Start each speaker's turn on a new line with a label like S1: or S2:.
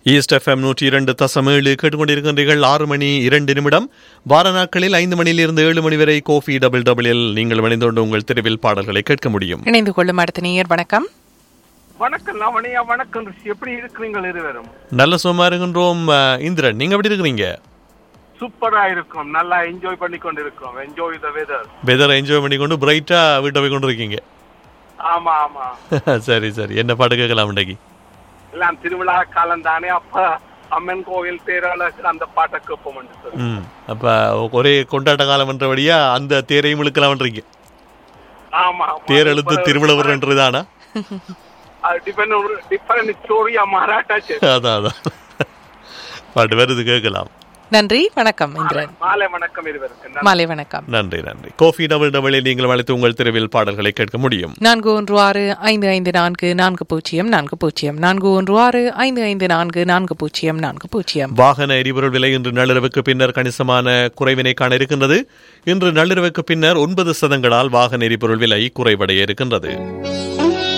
S1: East FM நூற்றி இரண்டு தசம் ஏழு கேட்டுக்கொண்டிருக்கின்றீர்கள் ஆறு மணி இரண்டு நிமிடம் வார நாட்களில் ஐந்து மணியிலிருந்து ஏழு மணி வரை கோஃபி டபுள் டபுளில் நீங்கள் இணைந்தோண்டு உங்கள் தெருவில் பாடல்களை கேட்க முடியும்
S2: இணைந்து கொள்ளும் அடுத்த நேயர் வணக்கம்
S3: வணக்கம் லாவணியா வணக்கம் ரிஷி எப்படி இருக்கிறீங்கள் இருவரும்
S1: நல்ல சும்மா இருக்கின்றோம் அஹ், இந்திரன் நீங்க எப்படி இருக்கிறீங்க
S3: சூப்பரா இருக்கும் நல்லா என்ஜாய் பண்ணி கொண்டு இருக்கோம் என்ஜாய் த வெதர்
S1: வெதரை என்ஜாய் பண்ணி கொண்டு பிரைட்டா வீட்டை போய் கொண்டு இருக்கீங்க
S3: ஆமா ஆமா
S1: சரி சரி என்ன பாட்டு கேட்கலாம் இன்றைக்கு
S3: எல்லாம் திருவிழா காலம் தானே அப்ப அம்மன் கோவில் தேரால அந்த பாட்டை கேட்போம் சொல்லி
S1: ம் அப்ப ஒரே கொண்டாட்ட காலம் என்றபடியா அந்த தேரையும் இழுக்கலாம்ன்றீங்க
S3: ஆமா
S1: தேர் எழுத்து திருவிழவர்ன்றதானா
S3: டிஃபரெண்ட் ஒரு டிஃபரெண்ட் ஸ்டோரியா மராட்டாச்சு
S1: அதான் அதான் பாட்டு வருது கேட்கலாம்
S2: நன்றி வணக்கம் இந்திரன்
S3: மாலை வணக்கம் இருவருக்கு நன்றி.
S2: மாலை வணக்கம்
S1: நன்றி நன்றி கோஃபி டபுள் டபுளில் நீங்கள் அழைத்து உங்கள் தெருவில் பாடல்களை கேட்க முடியும்
S2: நான்கு ஒன்று ஆறு ஐந்து ஐந்து நான்கு நான்கு பூஜ்ஜியம் நான்கு பூஜ்ஜியம் நான்கு ஒன்று ஆறு ஐந்து ஐந்து நான்கு நான்கு பூஜ்ஜியம் நான்கு பூஜ்ஜியம்
S1: வாகன எரிபொருள் விலை இன்று நள்ளிரவுக்கு பின்னர் கணிசமான குறைவினை காண இருக்கின்றது இன்று நள்ளிரவுக்கு பின்னர் ஒன்பது சதங்களால் வாகன எரிபொருள் விலை குறைவடைய இருக்கின்றது